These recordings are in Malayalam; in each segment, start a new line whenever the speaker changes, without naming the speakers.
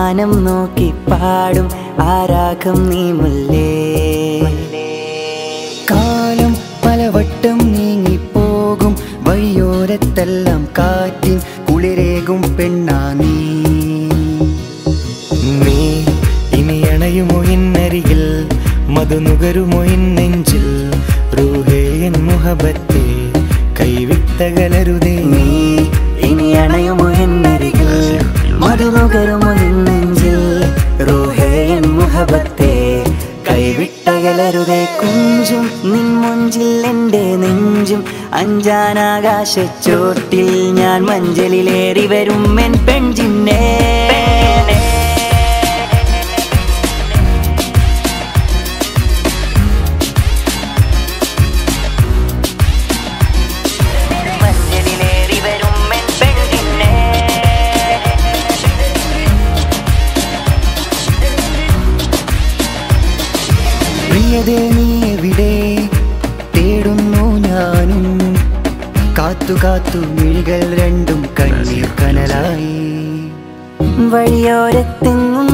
മാനം നോക്കി പാടും ആരാഗം നീ മുല്ലേ
കാലം പലവട്ടം നീങ്ങിപ്പോകും വഴിയോരത്തെല്ലാം കാറ്റിൻ കുളിരേകും പെണ്ണാ നീ
നീ ഇനി അണയുമോ എന്നരികിൽ മധുനുകരുമോ എൻ നെഞ്ചിൽ റൂഹേ എൻ മുഹബത്തെ കൈവിട്ടകലരുതേ
നീ ഇനി അണയുമോ എന്നരികിൽ മധുമുകരുമോ നെഞ്ചിൽ റൂഹേ എൻ മുഹബത്തെ കൈവിട്ടകലരുതേ കുഞ്ചും നിൻ മുഞ്ചിൽ എൻ്റെ നെഞ്ചും അഞ്ചാനാകാശച്ചോട്ടിൽ ഞാൻ മഞ്ചലിലേറി വരും എൻ പെൺജിന്നേ മഞ്ചലിലേറി വരും എൻ പെൺജിന്നേ
പ്രിയതേ നീ എവിടെ തേടുന്നു ഞാനും കാത്തു കാത്തു മിഴികൾ രണ്ടും കണ്ണീർ കനലായി
വഴിയോരത്തെങ്ങും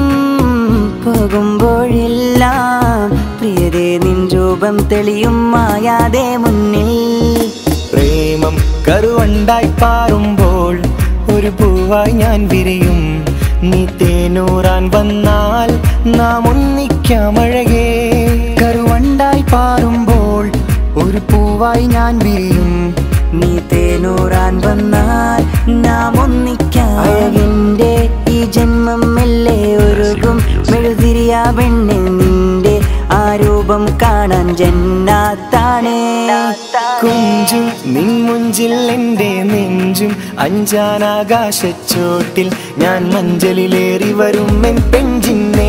പോകുമ്പോഴെല്ലാം പ്രിയതേ നിൻ രൂപം തെളിയും മായാതെ മുന്നിൽ
പ്രേമം കരുവണ്ടായി പാറുമ്പോൾ ഒരു പൂവായി ഞാൻ വിരിയും നീ തേനൂറാൻ വന്നാൽ നാം ഒന്നിക്കാമഴകേ
കരുവണ്ടായി പാറുമ്പോൾ ഒരു പൂവായി ഞാൻ വിരിയും
നീ തേനൂറാൻ വന്നാൽ നാം ഒന്നിക്കാം അഴകിന്റെ ഈ ജന്മം മെല്ലെ ഒരുകും മെഴുതിരിയ പെണ്ണ് നിന്റെ ആ രൂപം കാണാൻ ജന്നാത്താണേ
കുഞ്ചും നിൻ മുഞ്ചിൽ എൻ്റെ നെഞ്ചും അഞ്ചാനാകാശച്ചോട്ടിൽ ഞാൻ മഞ്ചലിലേറി വരും എൻ പെഞ്ചിന്നേ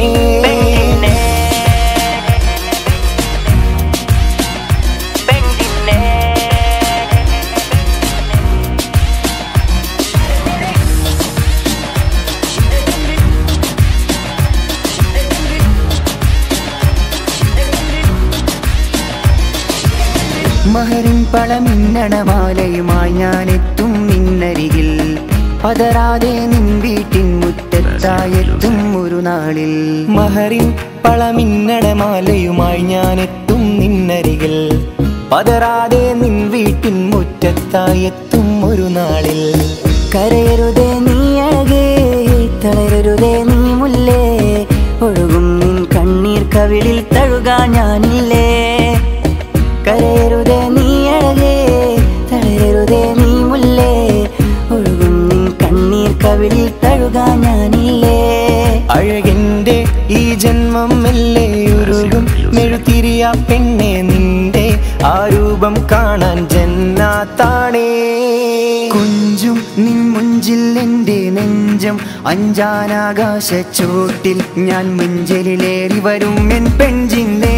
മഹരിൻ പളമിന്നണമാലയുമായി ഞാൻ എത്തും നിന്നരികിൽ പതറാതെ നിൻ വീട്ടിൻ മുറ്റത്തായെത്തും ഒരു നാളിൽ
മഹറിൻ പളമിന്നടമാലയുമായി ഞാൻ എത്തും നിന്നരികിൽ പതറാതെ നിൻ വീട്ടിൻ മുറ്റത്തായി എത്തും ഒരു നാളിൽ
കരയരുതേ നീ അഴകേ തളരരുതേ നീ മുല്ലേ ഒഴുകും നിൻ കണ്ണീർ കവിളിൽ തഴുകാ ഞാനില്ലേ കരയരുതേ നീ അഴകേ തളരരുതേ നീ മുല്ലേ ഒഴുകും നിൻ കണ്ണീർ കവിളിൽ തഴുകാ ഞാനില്ലേ
അഴകിന്റെ ഈ ജന്മം മെല്ലെ ഉരുകും മെഴുതിരിയ പെണ്ണെ നിന്റെ ആ രൂപം കാണാൻ ജന്നാത്താണേ
കുഞ്ചും നിൻ മുഞ്ചിൽ എൻ്റെ നെഞ്ചം അഞ്ചാനാകാശ ചോട്ടിൽ ഞാൻ മുഞ്ചലിലേറി വരും എൻ പെഞ്ചിന്നേ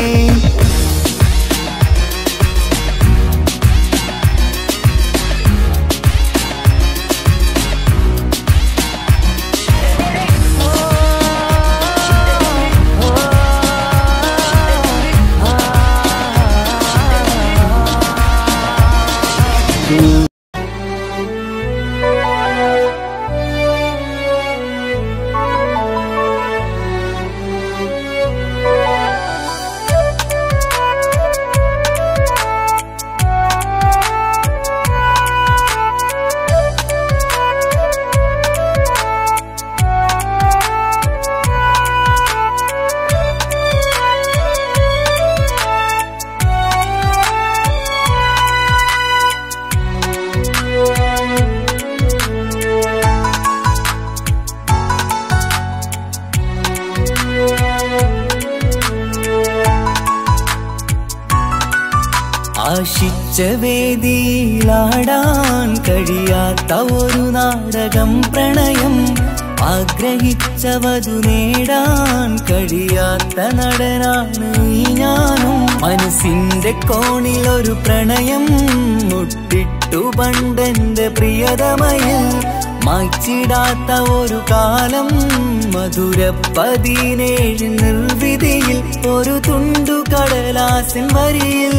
ആശിച്ച വേദിയിലാടാൻ കഴിയാത്ത ഒരു നാടകം പ്രണയം ആഗ്രഹിച്ചവതു നേടാൻ കഴിയാത്ത നടനാണ് ഈ ഞാനും മനസ്സിന്റെ കോണിൽ ഒരു പ്രണയം മുട്ടിട്ടു പണ്ടെന്റെ പ്രിയതമയിൽ മായ്ച്ചിടാത്ത ഒരു കാലം മധുര പതിനേഴ് നിർവിധിയിൽ ഒരു തുണ്ടു കടലാസിൻ വരിയിൽ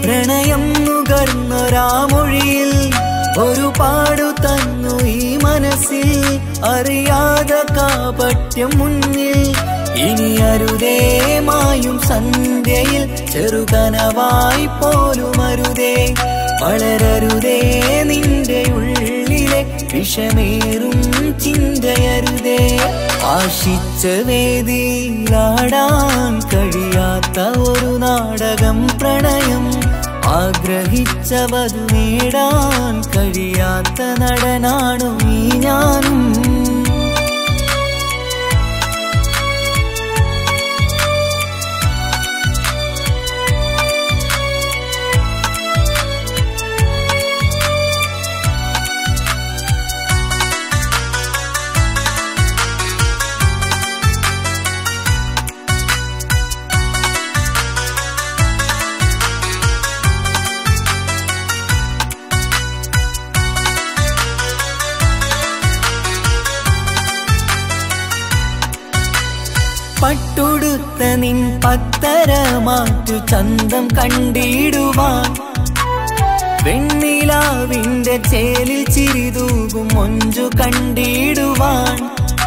പ്രണയം നുകർന്നൊരാമൊഴിയിൽ ഒരു പാടു തന്നു ഈ മനസ്സ് മനസ്സിൽ അറിയാതെ കാപട്യം മുന്നിൽ ഇനി അരുതേ മായും സന്ധ്യയിൽ ചെറുകനവായി പോലും അരുതേ വളരരുതേ നിന്റെ ഉള്ളിലെ വിഷമേറും ചിന്തയരുതേ ആശിച്ച വേദിയിലാടാൻ കഴിയാത്ത ഒരു നാടകം പ്രണയം ആഗ്രഹിച്ചവതു നേടാൻ കഴിയാത്ത നടനാണു ഈ ഞാനും പട്ടുടുത്ത നിൻ പത്തര മാറ്റു ചന്തം കണ്ടിടുവാൻ വെണ്ണിലാവിന്റെ ചേലിൽ ചിരിതൂകും മൊഞ്ചു കണ്ടിടുവാൻ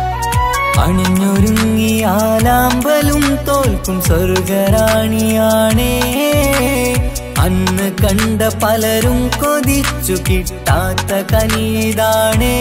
അണിഞ്ഞൊരുങ്ങിയാലാമ്പലും തോൽക്കും സ്വർഗറാണിയാണേ അന്ന് കണ്ട പലരും കൊതിച്ചു കിട്ടാത്ത കനീതാണേ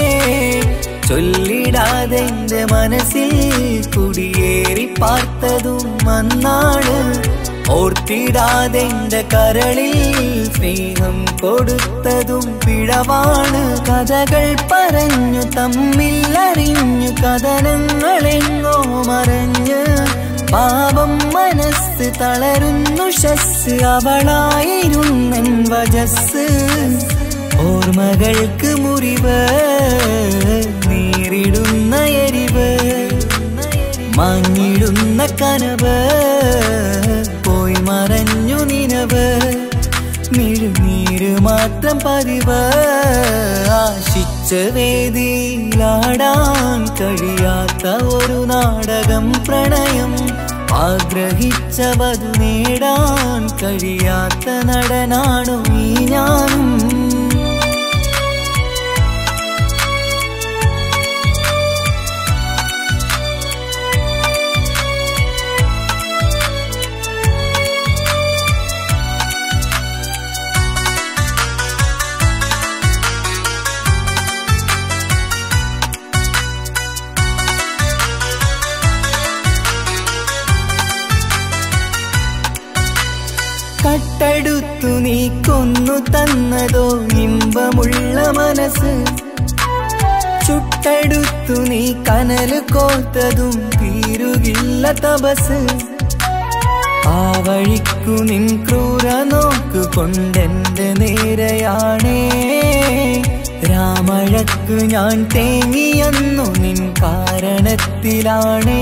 ചൊല്ലിടാതെ എന്റെ മനസ്സിൽ കുടിയേറി പാർത്തതും അന്നാണ് ഓർത്തിടാതെ എന്റെ കരളിൽ സ്നേഹം കൊടുത്തതും പിഴവാണ് കഥകൾ പറഞ്ഞു തമ്മിൽ അറിഞ്ഞു കഥനങ്ങളെങ്ങോ മറഞ്ഞ് പാപം മനസ്സ് തളരുന്നു ഷസ് അവളായിരുന്നൻ വജസ് ഓർമ്മകൾക്ക് മുറിവ് നേരിടുന്ന എരിവ് മങ്ങിടുന്ന കനവ് പോയി മറഞ്ഞു നിനവ് മിഴുനീര് മാത്രം പതിവ് ആശിച്ച വേദിയിലാടാൻ കഴിയാത്ത ഒരു നാടകം പ്രണയം ആഗ്രഹിച്ചവതു നേടാൻ കഴിയാത്ത നടനാണു ഈ ഞാനും കട്ടെടുത്തു നീ കൊന്നു തന്നതോ ഇമ്പമുള്ള മനസ്സ് ചുട്ടെടുത്തു നീ കനല് കോത്തതും തീരുകില്ല തപസ് ആ വഴിക്കു നിൻ ക്രൂര നോക്കു കൊണ്ടെന്റെ നേരെയാണേ രാമഴക്കു ഞാൻ തേങ്ങിയെന്നു നിൻ കാരണത്തിലാണേ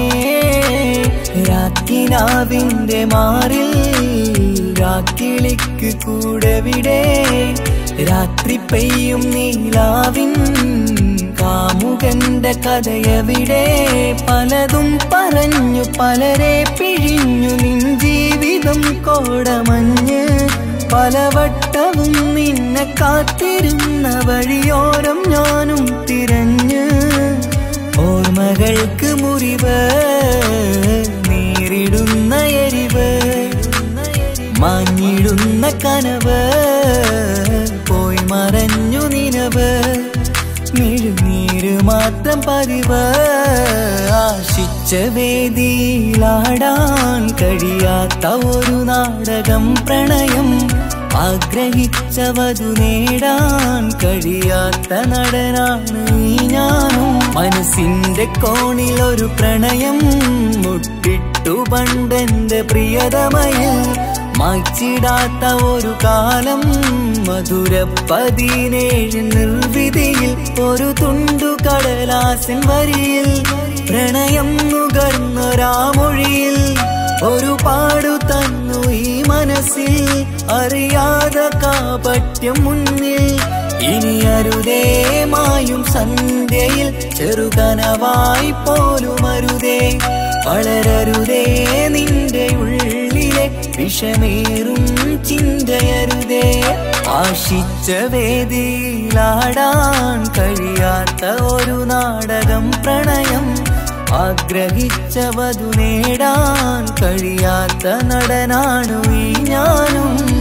രാക്കിനാവിന്റെ മാറിൽ രാക്കിളിക്ക് കൂടെ വിടെ രാത്രി പെയ്യും നീലാവിൻ കാമുകന്റെ കഥയവിടെ പലതും പറഞ്ഞു പലരെ പിഴിഞ്ഞു നിൻ ജീവിതം കോടമഞ്ഞ് പലവട്ടവും നിന്നെ കാത്തിരുന്ന വഴിയോരം ഞാനും തിരഞ്ഞ് ഓർമ്മകൾക്ക് മുറിവ് നേരിടുന്ന എരിവ് മാഞ്ഞിടുന്ന കനവ് പോയി മറഞ്ഞു നിനവ് മിഴുനീര് മാത്രം പതിവ് ആശിച്ച വേദിയിലാടാൻ കഴിയാത്ത ഒരു നാടകം പ്രണയം ആഗ്രഹിച്ചവതു നേടാൻ കഴിയാത്ത നടനാണ് ഈ ഞാനും മനസ്സിന്റെ കോണിൽ ഒരു പ്രണയം മുട്ടിട്ടു പണ്ടെന്റെ പ്രിയതമയിൽ മായ്ച്ചിടാത്ത ഒരു കാലം മധുര പതിനേഴ് നിർവിധിയിൽ ഒരു തുണ്ടു കടലാസിൻ വരിയിൽ പ്രണയം നുകർന്നൊരാമൊഴിയിൽ ഒരു പാടു തന്നു ഈ മനസ്സിൽ അറിയാതെ കാപട്യം മുന്നിൽ ഇനി അരുതേ മായും സന്ധ്യയിൽ ചെറുകനവായി പോലും അരുതേ വളരരുതേ നിന്റെ ഉള്ളിലെ വിഷമേറും ചിന്തയരുതേ ആശിച്ച വേദിയിലാടാൻ കഴിയാത്ത ഒരു നാടകം പ്രണയം ആഗ്രഹിച്ച വധു നേടാൻ കഴിയാത്ത നടനാണു ഈ ഞാനും